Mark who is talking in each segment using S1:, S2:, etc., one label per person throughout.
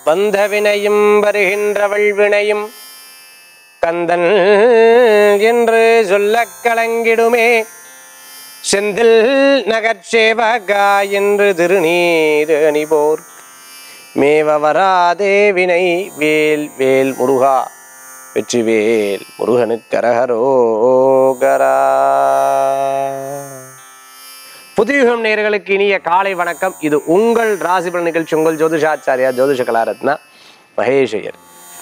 S1: வந்த வினையும் வருகின்றவள் வினையும் கந்தன் என்று சொல்லக் கலங்கிடுமே செந்தில் நகர்ச்சேவகா என்று திருநீர் அணிபோர் மேவ வராதே வினை வேல் வேல் முருகா வெற்றிவேல் முருகனுக்கு அரகரோகரா புதியுகம் நேயர்களுக்கு இனிய காலை வணக்கம் இது உங்கள் ராசிபலன் நிகழ்ச்சி உங்கள் ஜோதிஷாச்சாரியா ஜோதிஷ கலாரத்னா மகேஷையர்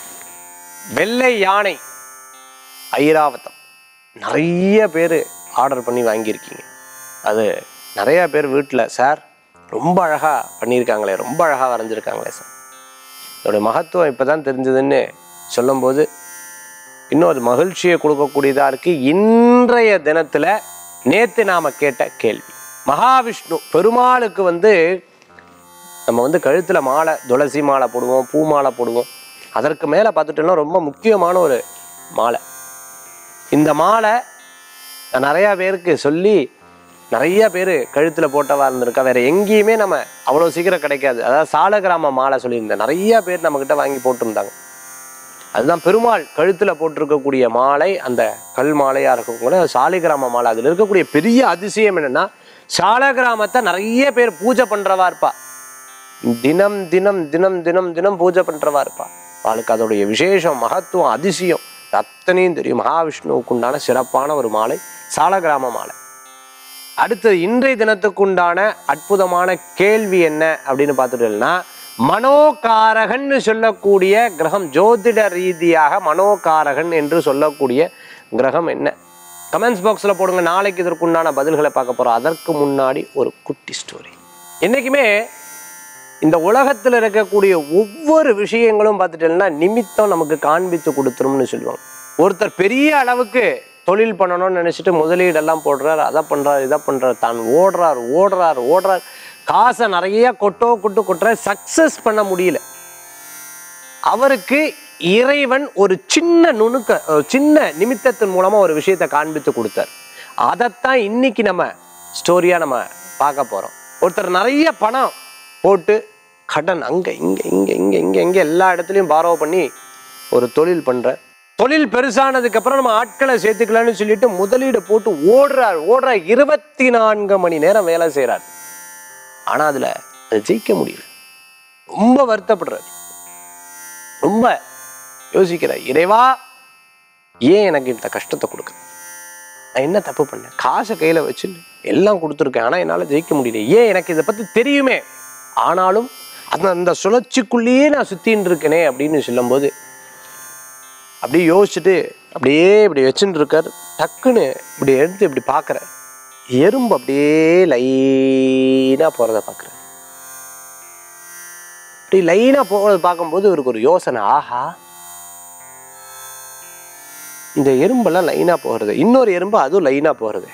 S1: வெள்ளை யானை ஐராவதம் நிறைய பேர் ஆர்டர் பண்ணி வாங்கியிருக்கீங்க அது நிறைய பேர் வீட்டில் சார் ரொம்ப அழகாக பண்ணியிருக்காங்களே ரொம்ப அழகாக வரைஞ்சிருக்காங்களே சார் இதோட மகத்துவம் இப்போ தான் தெரிஞ்சதுன்னு சொல்லும்போது இன்னும் அது மகிழ்ச்சியை கொடுக்கக்கூடியதாக இருக்குது இன்றைய தினத்தில் நேற்று நாம் கேட்ட கேள்வி மகாவிஷ்ணு பெருமாளுக்கு வந்து நம்ம வந்து கழுத்தில் மாலை துளசி மாலை போடுவோம் பூ மாலை போடுவோம் அதற்கு மேலே பார்த்துட்டோம்னா ரொம்ப முக்கியமான ஒரு மாலை இந்த மாலை நான் நிறையா பேருக்கு சொல்லி நிறைய பேர் கழுத்தில் போட்டவா இருந்திருக்கா வேற எங்கேயுமே நம்ம அவ்வளோ சீக்கிரம் கிடைக்காது அதாவது சாலகிராம மாலை சொல்லியிருந்தேன் நிறைய பேர் நம்மக்கிட்ட வாங்கி போட்டிருந்தாங்க அதுதான் பெருமாள் கழுத்தில் போட்டிருக்கக்கூடிய மாலை அந்த கல் மாலையாக இருக்கும் கூட சாலிகிராம மாலை அதில் இருக்கக்கூடிய பெரிய அதிசயம் என்னன்னா சாலகிராமத்தை நிறைய பேர் பூஜை பண்ணுறவா இருப்பா தினம் தினம் தினம் தினம் தினம் பூஜை பண்ணுறவா இருப்பா அவளுக்கு அதோடைய விசேஷம் மகத்துவம் அதிசயம் அத்தனையும் தெரியும் மகாவிஷ்ணுவுக்கு உண்டான சிறப்பான ஒரு மாலை சாலகிராம மாலை அடுத்து இன்றைய தினத்துக்குண்டான அற்புதமான கேள்வி என்ன அப்படின்னு பார்த்துட்டோம்னா மனோகாரகன் சொல்லக்கூடிய கிரகம் ஜோதிட ரீதியாக மனோகாரகன் என்று சொல்லக்கூடிய கிரகம் என்ன கமெண்ட்ஸ் பாக்ஸில் போடுங்க நாளைக்கு இதற்குண்டான பதில்களை பார்க்க போகிறோம் அதற்கு முன்னாடி ஒரு குட்டி ஸ்டோரி என்றைக்குமே இந்த உலகத்தில் இருக்கக்கூடிய ஒவ்வொரு விஷயங்களும் பார்த்துட்டோம்னா நிமித்தம் நமக்கு காண்பித்து கொடுத்துரும்னு சொல்லுவாங்க ஒருத்தர் பெரிய அளவுக்கு தொழில் பண்ணணும்னு நினச்சிட்டு முதலீடெல்லாம் போடுறாரு அதை பண்ணுறாரு இதை பண்ணுறாரு தான் ஓடுறார் ஓடுறார் ஓடுறார் காசை நிறைய கொட்டோ கொட்டு கொட்டுற சக்ஸஸ் பண்ண முடியல அவருக்கு இறைவன் ஒரு சின்ன நுணுக்க ஒரு சின்ன நிமித்தத்தின் மூலமா ஒரு விஷயத்தை காண்பித்து கொடுத்தார் அதைத்தான் இன்னைக்கு நம்ம ஸ்டோரியா நம்ம பார்க்க போறோம் ஒருத்தர் நிறைய பணம் போட்டு கடன் அங்க இங்க இங்க இங்க இங்க இங்க எல்லா இடத்துலயும் பாரோ பண்ணி ஒரு தொழில் பண்ற தொழில் பெருசானதுக்கு அப்புறம் நம்ம ஆட்களை சேர்த்துக்கலாம்னு சொல்லிட்டு முதலீடு போட்டு ஓடுறார் ஓடுறார் இருபத்தி நான்கு மணி நேரம் வேலை செய்றார் ஆனா அதுல அது ஜெயிக்க முடியல ரொம்ப வருத்தப்படுறாரு ரொம்ப யோசிக்கிறார் இறைவா ஏன் எனக்கு இந்த கஷ்டத்தை கொடுக்குற நான் என்ன தப்பு பண்ணேன் காசை கையில வச்சு எல்லாம் கொடுத்துருக்கேன் ஆனா என்னால ஜெயிக்க முடியல ஏன் எனக்கு இதை பத்தி தெரியுமே ஆனாலும் அந்த அந்த சுழற்சிக்குள்ளேயே நான் சுத்தின்னு இருக்கேனே அப்படின்னு சொல்லும்போது அப்படியே யோசிச்சுட்டு அப்படியே இப்படி வச்சுட்டு இருக்கார் டக்குன்னு இப்படி எடுத்து இப்படி பார்க்குறார் எறும்பு அப்படியே லைனாக போகிறத பார்க்குறாரு இப்படி லைனாக போகிறத பார்க்கும்போது இவருக்கு ஒரு யோசனை ஆஹா இந்த எறும்பெல்லாம் லைனாக போகிறது இன்னொரு எறும்பு அதுவும் லைனாக போகிறது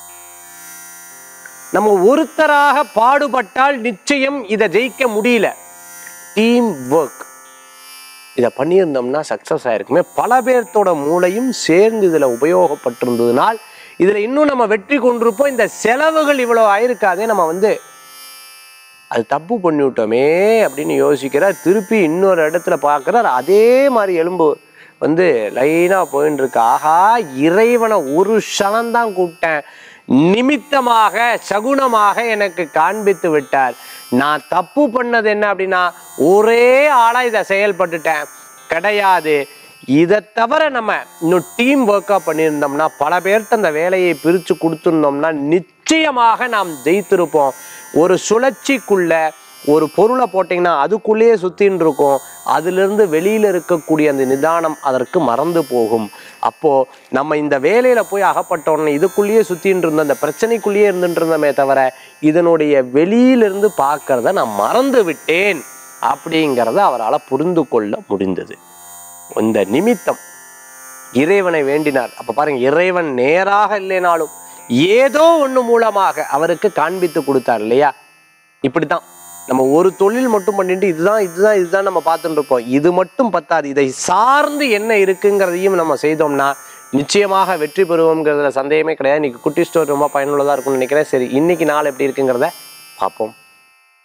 S1: நம்ம ஒருத்தராக பாடுபட்டால் நிச்சயம் இதை ஜெயிக்க முடியல டீம் ஒர்க் இதை பண்ணியிருந்தோம்னா சக்ஸஸ் ஆயிருக்குமே பல பேர்த்தோட மூளையும் சேர்ந்து இதில் உபயோகப்பட்டிருந்ததுனால் இதில் இன்னும் நம்ம வெற்றி கொண்டிருப்போம் இந்த செலவுகள் இவ்வளோ ஆயிருக்காதே நம்ம வந்து அது தப்பு பண்ணிவிட்டோமே அப்படின்னு யோசிக்கிறார் திருப்பி இன்னொரு இடத்துல பார்க்குறார் அதே மாதிரி எலும்பு வந்து லைனாக போயின்னு இருக்கு ஆஹா இறைவனை ஒரு க்ஷணம்தான் கூப்பிட்டேன் நிமித்தமாக சகுனமாக எனக்கு காண்பித்து விட்டார் நான் தப்பு பண்ணது என்ன அப்படின்னா ஒரே ஆளா இதை செயல்பட்டுட்டேன் கிடையாது இதை தவிர நம்ம இன்னும் டீம் ஒர்க்காக பண்ணியிருந்தோம்னா பல பேர்கிட்ட அந்த வேலையை பிரித்து கொடுத்துருந்தோம்னா நிச்சயமாக நாம் ஜெயித்திருப்போம் ஒரு சுழற்சிக்குள்ள ஒரு பொருளை போட்டிங்கன்னா அதுக்குள்ளேயே சுத்தின்னு இருக்கும் அதிலிருந்து வெளியில இருக்கக்கூடிய அந்த நிதானம் அதற்கு மறந்து போகும் அப்போ நம்ம இந்த வேலையில போய் அகப்பட்டோம்னா இதுக்குள்ளேயே சுத்தின்னு இருந்த அந்த பிரச்சனைக்குள்ளேயே இருந்துட்டு இருந்தோமே தவிர இதனுடைய வெளியிலிருந்து பார்க்கறத நான் மறந்து விட்டேன் அப்படிங்கிறத அவரால் புரிந்து கொள்ள முடிந்தது இந்த நிமித்தம் இறைவனை வேண்டினார் அப்ப பாருங்க இறைவன் நேராக இல்லைனாலும் ஏதோ ஒண்ணு மூலமாக அவருக்கு காண்பித்து கொடுத்தார் இல்லையா இப்படித்தான் நம்ம ஒரு தொழில் மட்டும் பண்ணிட்டு இதுதான் இதுதான் இதுதான் நம்ம பார்த்துட்டு இருப்போம் இது மட்டும் பத்தாது இதை சார்ந்து என்ன இருக்குங்கிறதையும் நம்ம செய்தோம்னா நிச்சயமாக வெற்றி பெறுவோம்ங்கிறதுல சந்தேகமே கிடையாது இன்னைக்கு குட்டி ஸ்டோர் ரொம்ப பயனுள்ளதாக இருக்கும்னு நினைக்கிறேன் சரி இன்னைக்கு நாள் எப்படி இருக்குங்கிறத பார்ப்போம்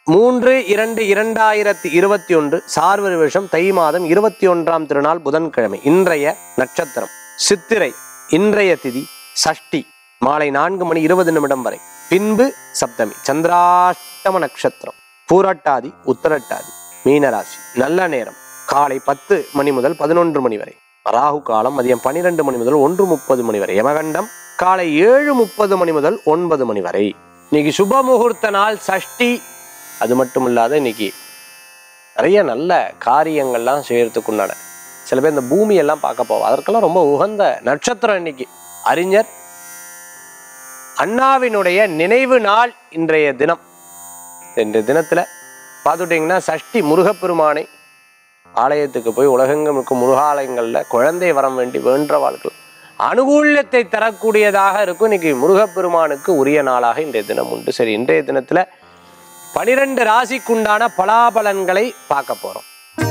S1: மூன்று இரண்டு இரண்டாயிரத்தி இருபத்தி ஒன்று சார்வரி வருஷம் தை மாதம் இருபத்தி ஒன்றாம் திருநாள் புதன்கிழமை இன்றைய நட்சத்திரம் சித்திரை இன்றைய திதி சஷ்டி மாலை நான்கு மணி இருபது நிமிடம் வரை பின்பு சப்தமி சந்திராஷ்டம நட்சத்திரம் பூரட்டாதி உத்தரட்டாதி மீனராசி நல்ல நேரம் காலை பத்து மணி முதல் பதினொன்று மணி வரை ராகு காலம் மதியம் பன்னிரெண்டு மணி முதல் ஒன்று முப்பது மணி வரை யமகண்டம் காலை ஏழு முப்பது மணி முதல் ஒன்பது மணி வரை இன்னைக்கு சுப முகூர்த்த நாள் சஷ்டி அது மட்டும் இல்லாத இன்னைக்கு நிறைய நல்ல காரியங்கள்லாம் செய்யறதுக்கு உண்டான சில பேர் இந்த பூமியெல்லாம் பார்க்க போவோம் அதற்கெல்லாம் ரொம்ப உகந்த நட்சத்திரம் இன்னைக்கு அறிஞர் அண்ணாவினுடைய நினைவு நாள் இன்றைய தினம் இந்த தினத்துல பார்த்துட்டிங்கன்னா சஷ்டி முருகப்பெருமானை ஆலயத்துக்கு போய் உலகெங்கும் இருக்கும் முருகாலயங்கள்ல குழந்தை வரம் வேண்டி வேண்டவாள்கள் அனுகூல்யத்தை தரக்கூடியதாக இருக்கும் இன்னைக்கு முருகப்பெருமானுக்கு உரிய நாளாக இன்றைய தினம் உண்டு சரி இன்றைய தினத்துல பனிரெண்டு ராசிக்குண்டான பலாபலன்களை பார்க்க போறோம்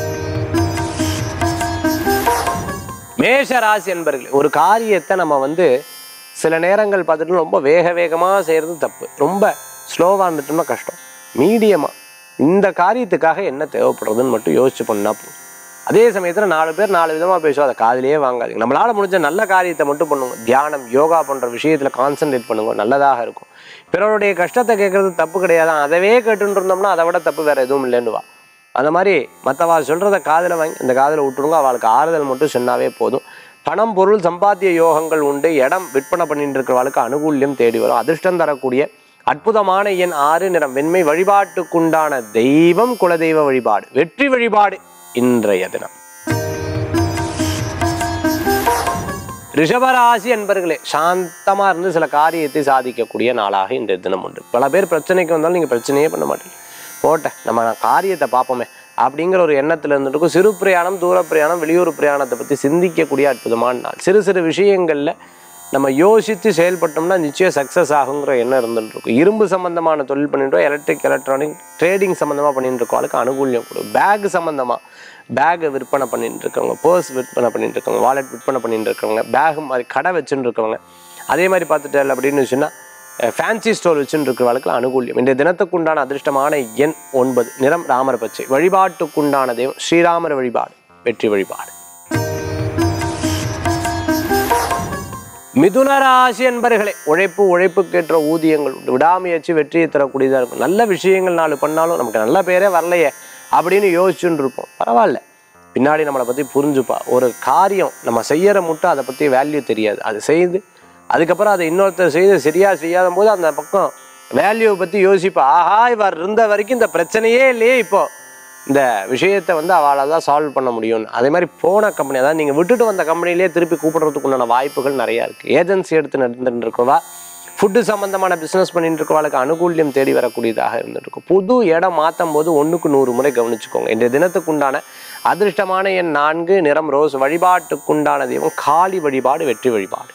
S1: மேஷ ராசி என்பர்கள் ஒரு காரியத்தை நம்ம வந்து சில நேரங்கள் பார்த்துட்டு ரொம்ப வேக வேகமாக செய்கிறது தப்பு ரொம்ப ஸ்லோவாக இருந்துட்டோம்னா கஷ்டம் மீடியமாக இந்த காரியத்துக்காக என்ன தேவைப்படுறதுன்னு மட்டும் யோசிச்சு பண்ணா போதும் அதே சமயத்தில் நாலு பேர் நாலு விதமாக பேசுவோம் அதை காதிலேயே வாங்காதீங்க நம்மளால் முடிஞ்ச நல்ல காரியத்தை மட்டும் பண்ணுங்க தியானம் யோகா போன்ற விஷயத்தில் கான்சென்ட்ரேட் பண்ணுங்க நல்லதாக இருக்கும் பிறருடைய கஷ்டத்தை கேட்கறது தப்பு கிடையாது அதவே கேட்டுட்டு இருந்தோம்னா அதை விட தப்பு வேற எதுவும் இல்லைன்னு வா அந்த மாதிரி மற்றவா சொல்கிறத காதில் வாங்கி இந்த காதில் விட்டுருங்க அவளுக்கு ஆறுதல் மட்டும் சொன்னாவே போதும் பணம் பொருள் சம்பாத்திய யோகங்கள் உண்டு இடம் விற்பனை பண்ணிட்டு இருக்கிறவளுக்கு அனுகூல்யம் தேடி வரும் அதிர்ஷ்டம் தரக்கூடிய அற்புதமான எண் ஆறு நிறம் வெண்மை வழிபாட்டுக்குண்டான தெய்வம் குலதெய்வ வழிபாடு வெற்றி வழிபாடு இன்றைய தினம் ரிஷபராசி என்பர்களே சாந்தமா இருந்து சில காரியத்தை சாதிக்கக்கூடிய நாளாக இன்றைய தினம் உண்டு பல பேர் பிரச்சனைக்கு வந்தாலும் நீங்க பிரச்சனையே பண்ண மாட்டீங்க போட்டேன் நம்ம நான் காரியத்தை பார்ப்போமே அப்படிங்கிற ஒரு எண்ணத்துல இருந்துட்டு இருக்கும். சிறு பிரயாணம் தூர பிரயாணம் வெளியூர் பிரயாணத்தை பத்தி சிந்திக்கக்கூடிய அற்புதமான நாள் சிறு சிறு விஷயங்கள்ல நம்ம யோசித்து செயல்பட்டோம்னா நிச்சயம் சக்ஸஸ் ஆகுங்கிற எண்ணம் இருந்துட்டு இருக்கும் இரும்பு சம்பந்தமான தொழில் பண்ணிட்டு எலக்ட்ரிக் எலக்ட்ரானிக் ட்ரேடிங் சம்பந்தமா பண்ணிட்டு இருக்கவங்களுக்கு அனுகூல்யம் கொடுக்கும் பேக் சம்பந்தமா பேக் விற்பனை பண்ணிட்டு இருக்கவங்க பர்ஸ் விற்பனை பண்ணிட்டு இருக்கவங்க வாலெட் விற்பனை பண்ணிட்டு இருக்கவங்க பேக் மாதிரி கடை வச்சுட்டு இருக்கவங்க அதே மாதிரி பார்த்துட்டு அப்படின்னு சொன்னா ஃபேன்சி ஸ்டோர் வச்சுட்டு இருக்கிறவர்களுக்கு அனுகூல்யம் இந்த தினத்துக்குண்டான அதிர்ஷ்டமான எண் ஒன்பது நிறம் ராமர் பச்சை வழிபாட்டுக்குண்டான தெய்வம் ஸ்ரீராமர் வழிபாடு வெற்றி வழிபாடு மிதுன ராசி என்பர்களே உழைப்பு உழைப்புக்கேற்ற ஊதியங்கள் உண்டு விடாமுயற்சி வெற்றியை தரக்கூடியதாக இருக்கும் நல்ல விஷயங்கள் நாலு பண்ணாலும் நமக்கு நல்ல பேரே வரலையே அப்படின்னு யோசிச்சுட்டு இருப்போம் பரவாயில்ல பின்னாடி நம்மளை பற்றி புரிஞ்சுப்பா ஒரு காரியம் நம்ம செய்யற மட்டும் அதை பற்றி வேல்யூ தெரியாது அது செய்து அதுக்கப்புறம் அதை இன்னொருத்தர் செய்து சரியாக செய்யாத போது அந்த பக்கம் வேல்யூவை பற்றி யோசிப்பா ஆஹா இவர் இருந்த வரைக்கும் இந்த பிரச்சனையே இல்லையே இப்போ இந்த விஷயத்தை வந்து அவளால் தான் சால்வ் பண்ண முடியும் அதே மாதிரி போன கம்பெனி அதாவது நீங்கள் விட்டுட்டு வந்த கம்பெனிலே திருப்பி கூப்பிடுறதுக்கு உண்டான வாய்ப்புகள் நிறையா இருக்குது ஏஜென்சி எடுத்து நடந்துட்டு இருக்கவா ஃபுட்டு சம்மந்தமான பிஸ்னஸ் பண்ணிட்டு இருக்கவாளுக்கு அனுகூல்யம் தேடி வரக்கூடியதாக இருந்துட்டு இருக்கும் புது இடம் மாற்றும் போது ஒன்றுக்கு நூறு முறை கவனிச்சுக்கோங்க இந்த தினத்துக்குண்டான அதிர்ஷ்டமான எண் நான்கு நிறம் ரோஸ் வழிபாட்டுக்குண்டான தெய்வம் காளி வழிபாடு வெற்றி வழிபாடு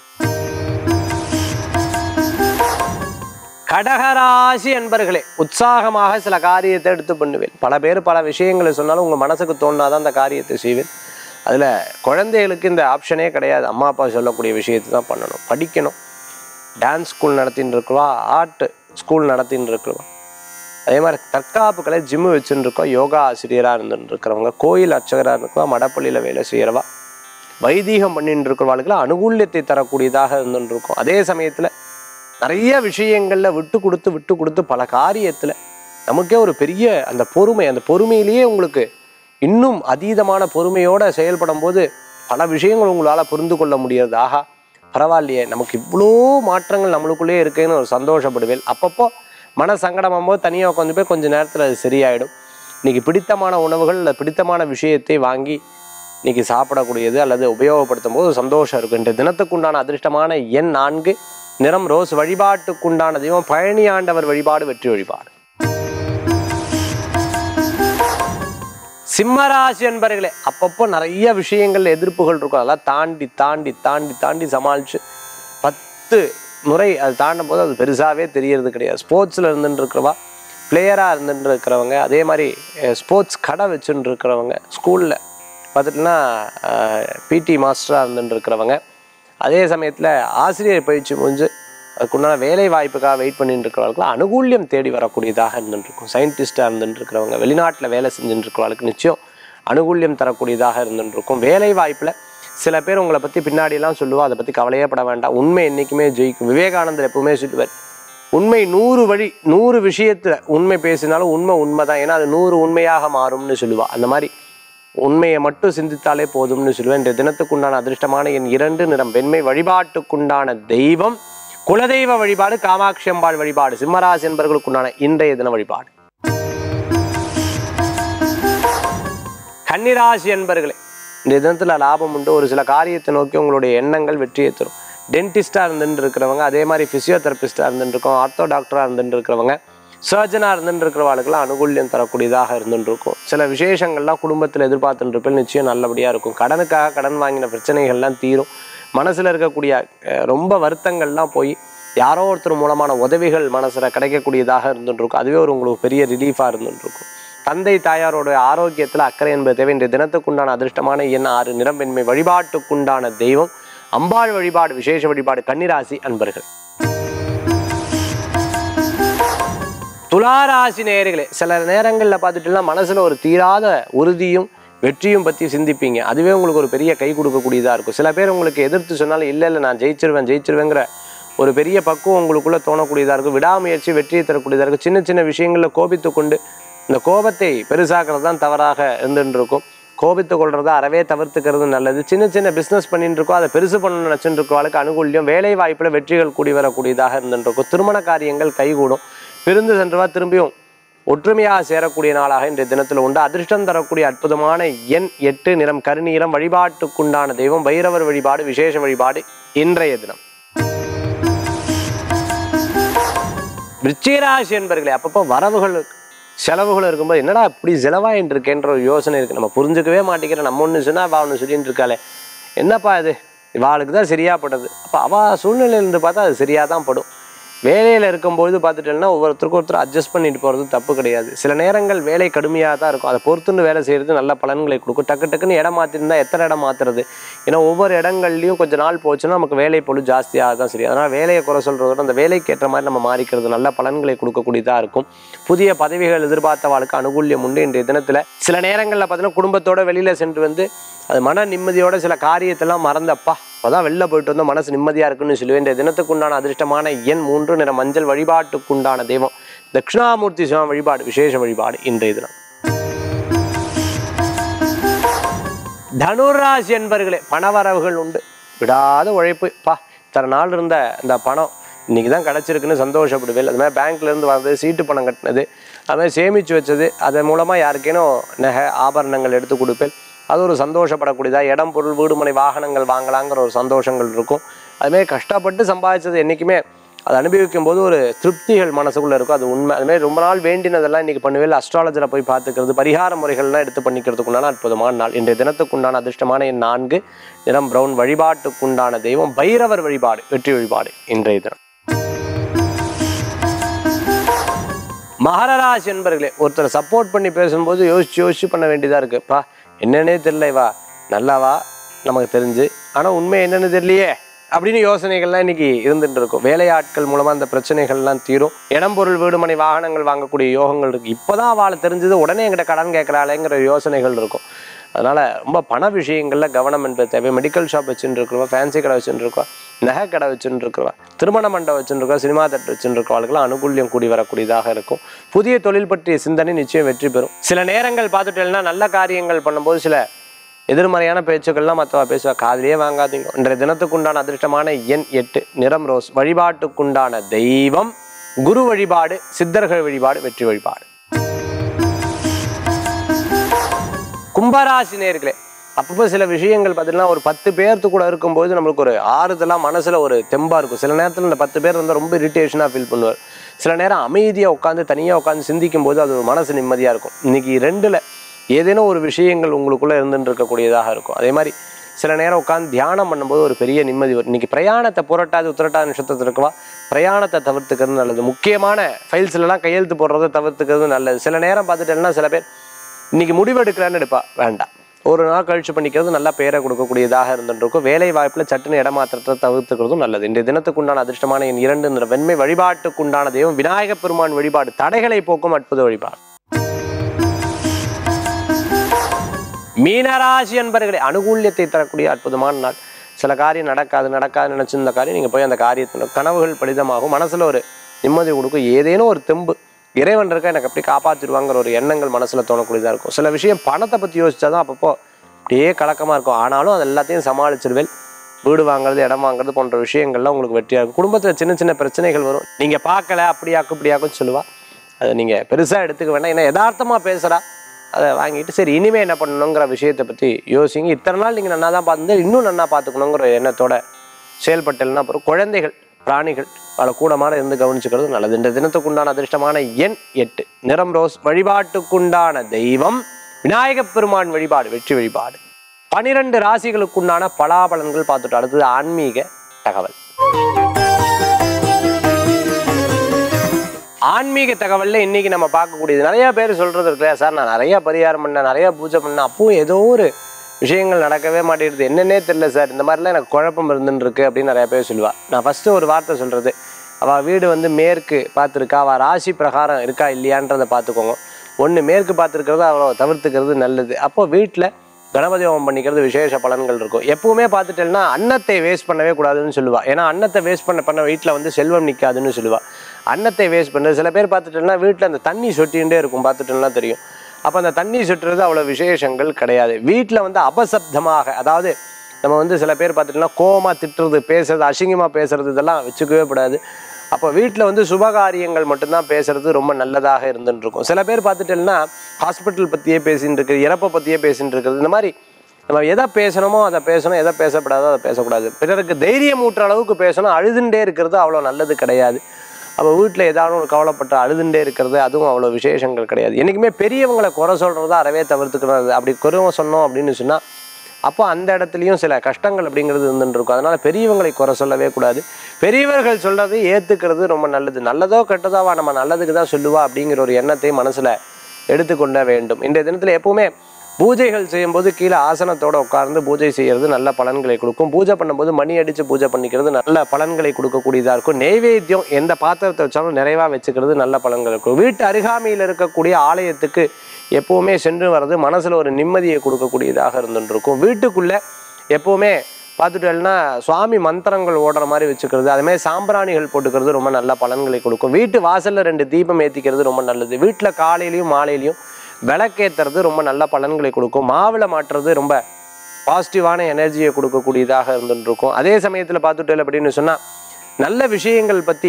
S1: கடகராசி என்பர்களே உற்சாகமாக சில காரியத்தை எடுத்து பண்ணுவேன் பல பேர் பல விஷயங்களை சொன்னாலும் உங்கள் மனசுக்கு தோணாதான் அந்த காரியத்தை செய்வேன் அதில் குழந்தைகளுக்கு இந்த ஆப்ஷனே கிடையாது அம்மா அப்பா சொல்லக்கூடிய விஷயத்தை தான் பண்ணணும் படிக்கணும் டான்ஸ் ஸ்கூல் நடத்தின்னு இருக்கிறவா ஆர்ட் ஸ்கூல் நடத்தின்னு இருக்கிறவா அதே மாதிரி தற்காப்பு கலை ஜிம்மு வச்சுன்னு இருக்கோம் யோகா ஆசிரியராக இருந்துட்டு இருக்கிறவங்க கோயில் அர்ச்சகராக இருக்கிறவா மடப்பள்ளியில் வேலை செய்கிறவா வைதீகம் பண்ணிட்டு இருக்கிறவாளுக்கு அனுகூல்யத்தை தரக்கூடியதாக இருந்துட்டு இருக்கும் அதே சமயத்தில் நிறைய விஷயங்கள்ல விட்டு கொடுத்து விட்டு கொடுத்து பல காரியத்துல நமக்கே ஒரு பெரிய அந்த பொறுமை அந்த பொறுமையிலேயே உங்களுக்கு இன்னும் அதீதமான பொறுமையோட செயல்படும் போது பல விஷயங்கள் உங்களால புரிந்து கொள்ள முடியாது ஆஹா பரவாயில்லையே நமக்கு இவ்வளோ மாற்றங்கள் நம்மளுக்குள்ளேயே இருக்குன்னு ஒரு சந்தோஷப்படுவேன் அப்பப்போ மன சங்கடமாகும் போது தனியாக உட்காந்து போய் கொஞ்ச நேரத்தில் அது சரியாயிடும் இன்னைக்கு பிடித்தமான உணவுகள் அல்லது பிடித்தமான விஷயத்தை வாங்கி இன்னைக்கு சாப்பிடக்கூடியது அல்லது உபயோகப்படுத்தும் போது சந்தோஷம் இருக்கும் இன்றைய தினத்துக்குண்டான அதிர்ஷ்டமான எண் நான்கு நிறம் ரோஸ் வழிபாட்டுக்குண்டான தெய்வம் பழனி ஆண்டவர் வழிபாடு வெற்றி வழிபாடு சிம்மராசி என்பர்களே அப்பப்போ நிறைய விஷயங்கள் எதிர்ப்புகள் இருக்கும் அதெல்லாம் தாண்டி தாண்டி தாண்டி தாண்டி சமாளிச்சு பத்து முறை அது தாண்டும் போது அது பெருசாகவே தெரியறது கிடையாது ஸ்போர்ட்ஸில் இருந்துட்டு இருக்கிறவா பிளேயராக இருந்துட்டு இருக்கிறவங்க அதே மாதிரி ஸ்போர்ட்ஸ் கடை வச்சுட்டு இருக்கிறவங்க ஸ்கூலில் பார்த்துட்டுனா பிடி மாஸ்டராக இருந்துட்டு இருக்கிறவங்க அதே சமயத்தில் ஆசிரியர் பயிற்சி முடிஞ்சு அதுக்குண்டான வேலை வாய்ப்புக்காக வெயிட் பண்ணிட்டு இருக்கிறவங்களுக்கு அனுகூல்யம் தேடி வரக்கூடியதாக இருந்துட்டு இருக்கும் சயின்டிஸ்டாக இருந்துட்டு இருக்கிறவங்க வெளிநாட்டில் வேலை செஞ்சுட்டு இருக்கிறவங்களுக்கு நிச்சயம் அனுகூல்யம் தரக்கூடியதாக இருந்துட்டு இருக்கும் வேலை வாய்ப்பில் சில பேர் உங்களை பற்றி பின்னாடியெல்லாம் சொல்லுவா அதை பற்றி கவலையே பட வேண்டாம் உண்மை என்றைக்குமே ஜெயிக்கும் விவேகானந்தர் எப்பவுமே சொல்லுவார் உண்மை நூறு வழி நூறு விஷயத்துல உண்மை பேசினாலும் உண்மை உண்மைதான் ஏன்னா அது நூறு உண்மையாக மாறும்னு சொல்லுவா அந்த மாதிரி உண்மையை மட்டும் சிந்தித்தாலே போதும்னு சொல்லுவேன் இன்றைய தினத்துக்குண்டான அதிர்ஷ்டமான என் இரண்டு நிறம் வெண்மை வழிபாட்டுக்குண்டான தெய்வம் குலதெய்வ வழிபாடு காமாட்சி அம்பாள் வழிபாடு சிம்மராசி என்பவர்களுக்குண்டான இன்றைய தின வழிபாடு கன்னிராசி என்பர்களே இந்த தினத்தில் லாபம் உண்டு ஒரு சில காரியத்தை நோக்கி உங்களுடைய எண்ணங்கள் வெற்றியை தரும் டென்டிஸ்டாக இருந்துட்டு இருக்கிறவங்க அதே மாதிரி ஃபிசியோதெரபிஸ்டாக இருந்துட்டு இருக்கோம் ஆர்த்தோ டாக்டராக இருந்துட்டு இருக்கிறவங்க சர்ஜனாக இருந்துட்டு இருக்கிறவங்களுக்குலாம் அனுகூல்யம் தரக்கூடியதாக இருந்துட்டு இருக்கும் சில விசேஷங்கள்லாம் குடும்பத்தில் எதிர்பார்த்துட்டு இருப்பேன் நிச்சயம் நல்லபடியாக இருக்கும் கடனுக்காக கடன் வாங்கின பிரச்சனைகள்லாம் தீரும் மனசில் இருக்கக்கூடிய அஹ், ரொம்ப வருத்தங்கள்லாம் போய் யாரோ ஒருத்தர் மூலமான உதவிகள் மனசில் கிடைக்கக்கூடியதாக இருந்துட்டு இருக்கும் அதுவே ஒரு உங்களுக்கு பெரிய ரிலீஃபாக இருந்துட்டு இருக்கும் தந்தை தாயாரோட ஆரோக்கியத்தில் அக்கறை என்பது தேவை இன்றைய தினத்துக்குண்டான அதிர்ஷ்டமான எண் ஆறு நிறம் வெண்மை வழிபாட்டுக்குண்டான தெய்வம் அம்பாள் வழிபாடு விசேஷ வழிபாடு கன்னிராசி அன்பர்கள் துளாராசி நேயர்களே சில நேரங்களில் பார்த்துட்டுனா மனசுல ஒரு தீராத உறுதியும் வெற்றியும் பற்றி சிந்திப்பீங்க அதுவே உங்களுக்கு ஒரு பெரிய கை கொடுக்கக்கூடியதாக இருக்கும் சில பேர் உங்களுக்கு எதிர்த்து சொன்னாலும் இல்லை இல்லை நான் ஜெயிச்சிருவேன் ஜெயிச்சிருவேங்கிற ஒரு பெரிய பக்குவம் உங்களுக்குள்ள தோணக்கூடியதாக இருக்கும் விடாமுயற்சி வெற்றியை தரக்கூடியதாக இருக்கும் சின்ன சின்ன விஷயங்களில் கோபித்து கொண்டு இந்த கோபத்தை பெருசாக்குறது தான் தவறாக இருந்துட்டு இருக்கும் கோபித்து கொள்றதை அறவே தவிர்த்துக்கிறது நல்லது சின்ன சின்ன பிஸ்னஸ் பண்ணிட்டு இருக்கோம் அதை பெருசு பண்ணணும்னு நினச்சிட்டு இருக்கோம் அனுகூல்யம் வேலை வாய்ப்பில் வெற்றிகள் கூடி வரக்கூடியதாக இருந்துட்டு இருக்கும் திருமண காரியங்கள் கைகூடும் பிரிந்து சென்றவா திரும்பியும் ஒற்றுமையாக சேரக்கூடிய நாளாக இன்றைய தினத்தில் உண்டு அதிர்ஷ்டம் தரக்கூடிய அற்புதமான எண் எட்டு நிறம் கருநீரம் வழிபாட்டுக்குண்டான தெய்வம் பைரவர் வழிபாடு விசேஷ வழிபாடு இன்றைய தினம் விருச்சிகராசி என்பர்களே அப்பப்போ வரவுகள் செலவுகள் இருக்கும்போது என்னடா இப்படி செலவாயின்னு இருக்கேன்ற ஒரு யோசனை இருக்குது நம்ம புரிஞ்சுக்கவே மாட்டேங்கிற நம்ம ஒன்று சொன்னா அவள் ஒன்று சொல்லிட்டு இருக்காளே என்னப்பா இது இவாளுக்கு தான் சரியா படுது அப்போ அவள் சூழ்நிலையிலேருந்து பார்த்தா அது சரியாக தான் படும் வேலையில் இருக்கும்பொழுது பார்த்துட்டேன்னா ஒவ்வொருத்தருக்கும் ஒருத்தர் அட்ஜஸ்ட் பண்ணிட்டு போகிறது தப்பு கிடையாது சில நேரங்கள் வேலை கடுமையாக தான் இருக்கும் அதை பொறுத்துன்னு வேலை செய்கிறது நல்ல பலன்களை கொடுக்கும் டக்கு டக்குன்னு இடம் மாற்றிருந்தா எத்தனை இடம் மாற்றுறது ஏன்னா ஒவ்வொரு இடங்கள்லையும் கொஞ்ச நாள் போச்சுன்னா நமக்கு வேலை பொழு ஜாஸ்தியாக தான் சரி அதனால் வேலையை குறை சொல்கிறத விட அந்த வேலைக்கு ஏற்ற மாதிரி நம்ம மாறிக்கிறது நல்ல பலன்களை கொடுக்கக்கூடியதாக இருக்கும் புதிய பதவிகள் எதிர்பார்த்தவாளுக்கு அனுகூல்யம் உண்டு இன்றைய தினத்தில் சில நேரங்களில் பார்த்தீங்கன்னா குடும்பத்தோட வெளியில் சென்று வந்து அது மன நிம்மதியோட சில காரியத்தெல்லாம் மறந்தப்பா அப்பதான் வெளில போயிட்டு வந்தா மனசு நிம்மதியா இருக்குன்னு சொல்லுவேன் இந்த தினத்துக்குண்டான அதிர்ஷ்டமான எண் மூன்று நிற மஞ்சள் வழிபாட்டுக்குண்டான தெய்வம் தட்சிணாமூர்த்தி சிவன் வழிபாடு விசேஷ வழிபாடு இன்றைய தினம் தனுராசி என்பர்களே பணவரவுகள் உண்டு விடாத உழைப்பு பா இத்தனை நாள் இருந்த இந்த பணம் இன்னைக்கு தான் கிடச்சிருக்குன்னு சந்தோஷப்படுவேன் அது மாதிரி பேங்க்ல இருந்து வந்தது சீட்டு பணம் கட்டினது அது மாதிரி சேமித்து வச்சது அதன் மூலமாக யாருக்கேனும் நகை ஆபரணங்கள் எடுத்து கொடுப்பேன் அது ஒரு சந்தோஷப்படக்கூடியதா இடம் பொருள் வீடுமனை வாகனங்கள் வாங்கலாங்கிற ஒரு சந்தோஷங்கள் இருக்கும் அதுமாரி கஷ்டப்பட்டு சம்பாதிச்சது என்றைக்குமே அதை அனுபவிக்கும் போது ஒரு திருப்திகள் மனசுக்குள்ள இருக்கும் அது உண்மை அதுமாதிரி ரொம்ப நாள் வேண்டினதெல்லாம் இன்னைக்கு பண்ணுவேன் அஸ்ட்ராலஜரை போய் பார்த்துக்கிறது பரிகார முறைகள்லாம் எடுத்து பண்ணிக்கிறதுக்குண்டான அற்புதமான நாள் இன்றைய தினத்துக்குண்டான அதிர்ஷ்டமான என் நான்கு நிறம் பிரவுன் வழிபாட்டுக்குண்டான தெய்வம் பைரவர் வழிபாடு வெற்றி வழிபாடு இன்றைய தினம் மகர ராசி என்பர்களே ஒருத்தரை சப்போர்ட் பண்ணி பேசும்போது யோசிச்சு யோசிச்சு பண்ண வேண்டியதாக இருக்குப்பா என்னன்னே தெரியல வா நல்லாவா நமக்கு தெரிஞ்சு ஆனால் உண்மை என்னன்னு தெரியலையே அப்படின்னு யோசனைகள்லாம் இன்னைக்கு இருந்துட்டு இருக்கும் வேலையாட்கள் மூலமா அந்த பிரச்சனைகள்லாம் தீரும் இடம் பொருள் வீடுமனை வாகனங்கள் வாங்கக்கூடிய யோகங்கள் இருக்கு இப்போதான் அவளை தெரிஞ்சது உடனே என்கிட்ட கடன் கேட்கறாளேங்கிற யோசனைகள் இருக்கும் அதனால ரொம்ப பண விஷயங்கள்ல கவனம் என்பது தேவை மெடிக்கல் ஷாப் வச்சுட்டு இருக்கிறவா ஃபேன்சி கடை வச்சுட்டு இருக்கா நகை கடை வச்சுட்டு இருக்கிறவா திருமண மண்டபம் வச்சுட்டு இருக்கா சினிமா தட்டு வச்சுட்டு இருக்கவர்களுக்கெல்லாம் அனுகூல்யம் கூடி வரக்கூடியதாக இருக்கும் புதிய தொழில் பற்றிய சிந்தனை நிச்சயம் வெற்றி பெறும் சில நேரங்கள் பார்த்துட்டேன்னா நல்ல காரியங்கள் பண்ணும்போது சில எதிர்மறையான பேச்சுக்கள்லாம் மற்றவா பேசுவா காதிலேயே வாங்காதீங்க இன்றைய தினத்துக்குண்டான அதிர்ஷ்டமான எண் எட்டு நிறம் ரோஸ் வழிபாட்டுக்குண்டான தெய்வம் குரு வழிபாடு சித்தர்கள் வழிபாடு வெற்றி வழிபாடு கும்பராசி நேர்களே அப்பப்போ சில விஷயங்கள் பார்த்தீங்கன்னா ஒரு பத்து பேர்த்து கூட இருக்கும்போது நம்மளுக்கு ஒரு ஆறுதலாக மனசில் ஒரு தெம்பாக இருக்கும் சில நேரத்தில் இந்த பத்து பேர் வந்து ரொம்ப இரிட்டேஷனாக ஃபீல் பண்ணுவார் சில நேரம் அமைதியாக உட்காந்து தனியாக உட்காந்து சிந்திக்கும் போது அது ஒரு மனசு நிம்மதியாக இருக்கும் இன்னைக்கு ரெண்டில் ஏதேனும் ஒரு விஷயங்கள் உங்களுக்குள்ளே இருந்துட்டு இருக்கக்கூடியதாக இருக்கும் அதே மாதிரி சில நேரம் உட்காந்து தியானம் பண்ணும்போது ஒரு பெரிய நிம்மதி வரும் இன்னைக்கு பிரயாணத்தை புரட்டாது உத்திரட்டாது நட்சத்திரத்தில் இருக்கவா பிரயாணத்தை தவிர்த்துக்கிறது நல்லது முக்கியமான ஃபைல்ஸ்லாம் கையெழுத்து போடுறதை தவிர்த்துக்கிறது நல்லது சில நேரம் பார்த்துட்டேன்னா சில பேர் இன்னைக்கு முடிவெடுக்கலான்னு எடுப்பா வேண்டாம் ஒரு நாள் கழிச்சு பண்ணிக்கிறது நல்ல பேரை கொடுக்கக்கூடியதாக இருந்துருக்கும் வேலை வாய்ப்பில் சட்டுன்னு இடமாற்றத்தை தவிர்த்துக்கிறதும் நல்லது இன்றைய தினத்துக்கு உண்டான அதிர்ஷ்டமான என் இரண்டு நிற வெண்மை வழிபாட்டுக்கு உண்டான தெய்வம் விநாயகப் பெருமான் வழிபாடு தடைகளை போக்கும் அற்புத வழிபாடு மீனராசி என்பர்களை அனுகூல்யத்தை தரக்கூடிய அற்புதமான நாள் சில காரியம் நடக்காது நடக்காது நினைச்சிருந்த காரியம் நீங்கள் போய் அந்த காரியத்தில் கனவுகள் பலிதமாகும் மனசில் ஒரு நிம்மதி கொடுக்கும் ஏதேனும் ஒரு தெம்பு இறைவன் இருக்க எனக்கு அப்படி காப்பாற்றிடுவாங்கிற ஒரு எண்ணங்கள் மனசில் தோணக்கூடியதாக இருக்கும் சில விஷயம் பணத்தை பற்றி யோசிச்சா தான் அப்பப்போ அப்படியே கலக்கமாக இருக்கும் ஆனாலும் அது எல்லாத்தையும் சமாளிச்சிருவேன் வீடு வாங்குறது இடம் வாங்குறது போன்ற விஷயங்கள்லாம் உங்களுக்கு வெற்றியாக இருக்கும் குடும்பத்தில் சின்ன சின்ன பிரச்சனைகள் வரும் நீங்கள் பார்க்கல அப்படியாக்கும் இப்படியாக்கும் சொல்லுவா அதை நீங்கள் பெருசாக எடுத்துக்க வேண்டாம் ஏன்னா யதார்த்தமாக பேசுகிறா அதை வாங்கிட்டு சரி இனிமே என்ன பண்ணணுங்கிற விஷயத்தை பற்றி யோசிங்க இத்தனை நாள் நீங்கள் நன்னா தான் பார்த்து இன்னும் நன்னா பார்த்துக்கணுங்கிற எண்ணத்தோட செயல்பட்டல்னா அப்புறம் குழந்தைகள் பிராணிகள் பல கூடமான இருந்து கவனிச்சுக்கிறது நல்லது இந்த தினத்துக்குண்டான அதிர்ஷ்டமான எண் எட்டு நிறம் ரோஸ் வழிபாட்டுக்குண்டான தெய்வம் விநாயகப் பெருமான் வழிபாடு வெற்றி வழிபாடு பனிரெண்டு ராசிகளுக்குண்டான பலாபலன்கள் பார்த்துட்டு அடுத்தது ஆன்மீக தகவல் ஆன்மீக தகவல்ல இன்னைக்கு நம்ம பார்க்கக்கூடியது நிறைய பேர் சொல்றது இருக்கு இல்லையா சார் நான் நிறைய பரிகாரம் பண்ணேன் நிறைய பூஜை பண்ணேன் அப்பவும் ஏதோ ஒரு விஷயங்கள் நடக்கவே மாட்டேங்குது என்னன்னே தெரியல சார் இந்த மாதிரிலாம் எனக்கு குழப்பம் இருந்துன்னு இருக்கு அப்படின்னு நிறைய பேர் சொல்லுவா நான் ஃபர்ஸ்ட் ஒரு வார்த்தை சொல்றது அவள் வீடு வந்து மேற்கு பார்த்துருக்கா அவள் ராசி பிரகாரம் இருக்கா இல்லையான்றதை பார்த்துக்கோங்க ஒன்று மேற்கு பார்த்துருக்கிறது அவளை தவிர்த்துக்கிறது நல்லது அப்போ வீட்டில் கணபதி ஹோமம் பண்ணிக்கிறது விசேஷ பலன்கள் இருக்கும் எப்பவுமே பார்த்துட்டேன்னா அன்னத்தை வேஸ்ட் பண்ணவே கூடாதுன்னு சொல்லுவா ஏன்னா அன்னத்தை வேஸ்ட் பண்ண பண்ண வீட்டில் வந்து செல்வம் நிற்காதுன்னு சொல்லுவா அன்னத்தை வேஸ்ட் பண்ணுறது சில பேர் பார்த்துட்டேன்னா வீட்டில் அந்த தண்ணி சொட்டிகிட்டே இருக்கும் பார்த்துட்டேன்னா தெரியும் அப்போ அந்த தண்ணி சொட்டுறது அவ்வளோ விசேஷங்கள் கிடையாது வீட்டில் வந்து அபசப்தமாக அதாவது நம்ம வந்து சில பேர் பார்த்துட்டோம்னா கோவமா திட்டுறது பேசுறது அசிங்கமாக பேசுறது இதெல்லாம் வச்சுக்கவே கூடாது அப்போ வீட்டில் வந்து சுபகாரியங்கள் மட்டும்தான் பேசுறது ரொம்ப நல்லதாக இருந்துட்டு இருக்கும் சில பேர் பார்த்துட்டேன்னா ஹாஸ்பிட்டல் பற்றியே பேசிட்டு இருக்குது இறப்பை பற்றியே பேசிட்டு இருக்கிறது இந்த மாதிரி நம்ம எதை பேசணுமோ அதை பேசணும் எதை பேசப்படாதோ அதை பேசக்கூடாது பிறருக்கு தைரியம் ஊட்டுற அளவுக்கு பேசணும் அழுதுண்டே இருக்கிறது அவ்வளோ நல்லது கிடையாது அப்போ வீட்டில் ஏதாவது ஒரு கவலைப்பட்டு அழுதுண்டே இருக்கிறது அதுவும் அவ்வளோ விசேஷங்கள் கிடையாது என்றைக்குமே பெரியவங்களை குறை சொல்கிறத அறவே தவிர்த்துக்கிறது அப்படி குறை சொன்னோம் அப்படின்னு சொன்னால் அப்போ அந்த இடத்துலையும் சில கஷ்டங்கள் அப்படிங்கிறது இருந்துட்டு இருக்கும் அதனால பெரியவங்களை குறை சொல்லவே கூடாது பெரியவர்கள் சொல்றதை ஏத்துக்கிறது ரொம்ப நல்லது நல்லதோ கெட்டதோவா நம்ம நல்லதுக்கு தான் சொல்லுவா அப்படிங்கிற ஒரு எண்ணத்தை மனசுல எடுத்துக்கொள்ள வேண்டும் இன்றைய தினத்துல எப்பவுமே பூஜைகள் செய்யும்போது கீழே ஆசனத்தோட உட்கார்ந்து பூஜை செய்யறது நல்ல பலன்களை கொடுக்கும் பூஜை பண்ணும்போது மணி அடிச்சு பூஜை பண்ணிக்கிறது நல்ல பலன்களை கொடுக்கக்கூடியதா இருக்கும் நெய்வேத்தியம் எந்த பாத்திரத்தை வச்சாலும் நிறைவா வச்சுக்கிறது நல்ல பலன்கள் இருக்கும் வீட்டு அருகாமையில் இருக்கக்கூடிய ஆலயத்துக்கு எப்பவுமே சென்று வர்றது மனசுல ஒரு நிம்மதியை கொடுக்கக்கூடியதாக இருந்துட்டு இருக்கும் வீட்டுக்குள்ள எப்பவுமே பார்த்துட்டேன்னா சுவாமி மந்திரங்கள் ஓடுற மாதிரி வச்சுக்கிறது அதே மாதிரி சாம்பிராணிகள் போட்டுக்கிறது ரொம்ப நல்ல பலன்களை கொடுக்கும் வீட்டு வாசல்ல ரெண்டு தீபம் ஏத்திக்கிறது ரொம்ப நல்லது வீட்டுல காலையிலயும் மாலையிலயும் விளக்கேத்துறது ரொம்ப நல்ல பலன்களை கொடுக்கும் மாவுளை மாட்டுறது ரொம்ப பாசிட்டிவான எனர்ஜியை கொடுக்கக்கூடியதாக இருந்துட்டு இருக்கும் அதே சமயத்துல பார்த்துட்டேன் அப்படின்னு சொன்னா நல்ல விஷயங்கள் பத்தி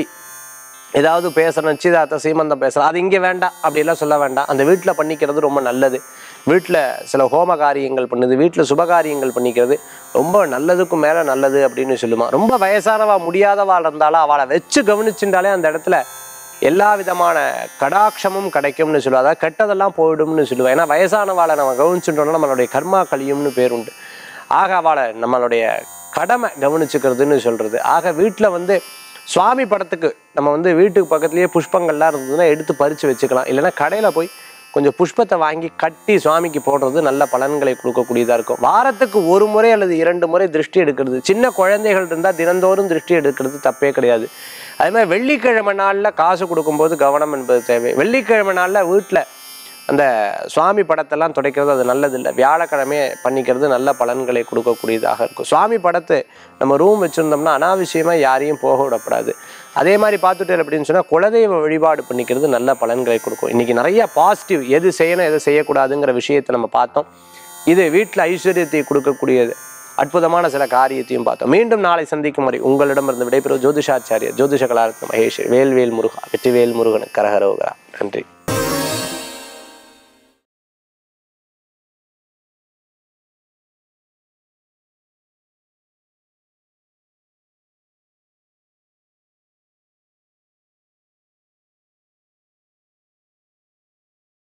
S1: ஏதாவது பேசுகிறேன் நிச்சயதார்த்தம் சீமந்தம் பேசுகிறேன் அது இங்கே வேண்டாம் அப்படிலாம் சொல்ல வேண்டாம் அந்த வீட்டில் பண்ணிக்கிறது ரொம்ப நல்லது வீட்டில் சில ஹோம காரியங்கள் பண்ணுது வீட்டில் சுபகாரியங்கள் பண்ணிக்கிறது ரொம்ப நல்லதுக்கும் மேலே நல்லது அப்படின்னு சொல்லுமா ரொம்ப வயசானவா முடியாதவா இருந்தாலும் அவளை வச்சு கவனிச்சுட்டாலே அந்த இடத்துல எல்லா விதமான கடாட்சமும் கிடைக்கும்னு சொல்லுவா அதாவது கெட்டதெல்லாம் போயிடும்னு சொல்லுவா ஏன்னா வயசானவாளை நம்ம கவனிச்சுட்டோம்னா நம்மளுடைய கர்மா கழியும்னு பேருண்டு ஆக அவளை நம்மளுடைய கடமை கவனிச்சுக்கிறதுன்னு சொல்றது ஆக வீட்டில் வந்து சுவாமி படத்துக்கு நம்ம வந்து வீட்டுக்கு பக்கத்துலேயே புஷ்பங்கள்லாம் இருந்ததுன்னா எடுத்து பறித்து வச்சுக்கலாம் இல்லைன்னா கடையில் போய் கொஞ்சம் புஷ்பத்தை வாங்கி கட்டி சுவாமிக்கு போடுறது நல்ல பலன்களை கொடுக்கக்கூடியதாக இருக்கும் வாரத்துக்கு ஒரு முறை அல்லது இரண்டு முறை திருஷ்டி எடுக்கிறது சின்ன குழந்தைகள் இருந்தால் தினந்தோறும் திருஷ்டி எடுக்கிறது தப்பே கிடையாது அதே மாதிரி வெள்ளிக்கிழமை நாளில் காசு கொடுக்கும்போது கவனம் என்பது தேவை வெள்ளிக்கிழமை நாளில் வீட்டில் அந்த சுவாமி படத்தெல்லாம் துடைக்கிறது அது நல்லதில்லை வியாழக்கிழமையே பண்ணிக்கிறது நல்ல பலன்களை கொடுக்கக்கூடியதாக இருக்கும் சுவாமி படத்தை நம்ம ரூம் வச்சுருந்தோம்னா அனாவசியமாக யாரையும் போக விடக்கூடாது அதே மாதிரி பார்த்துட்டு அப்படின்னு சொன்னால் குலதெய்வ வழிபாடு பண்ணிக்கிறது நல்ல பலன்களை கொடுக்கும் இன்றைக்கி நிறைய பாசிட்டிவ் எது செய்யணும் எது செய்யக்கூடாதுங்கிற விஷயத்தை நம்ம பார்த்தோம் இது வீட்டில் ஐஸ்வர்யத்தை கொடுக்கக்கூடியது அற்புதமான சில காரியத்தையும் பார்த்தோம் மீண்டும் நாளை சந்திக்கும் வரை உங்களிடமிருந்து விடைபெறும் ஜோதிஷாச்சாரியர் ஜோதிஷ கலாரத்ன மகேஷ் வேல்வேல் முருகா வெற்றிவேல் முருகனுக்கு கரகரோகரா நன்றி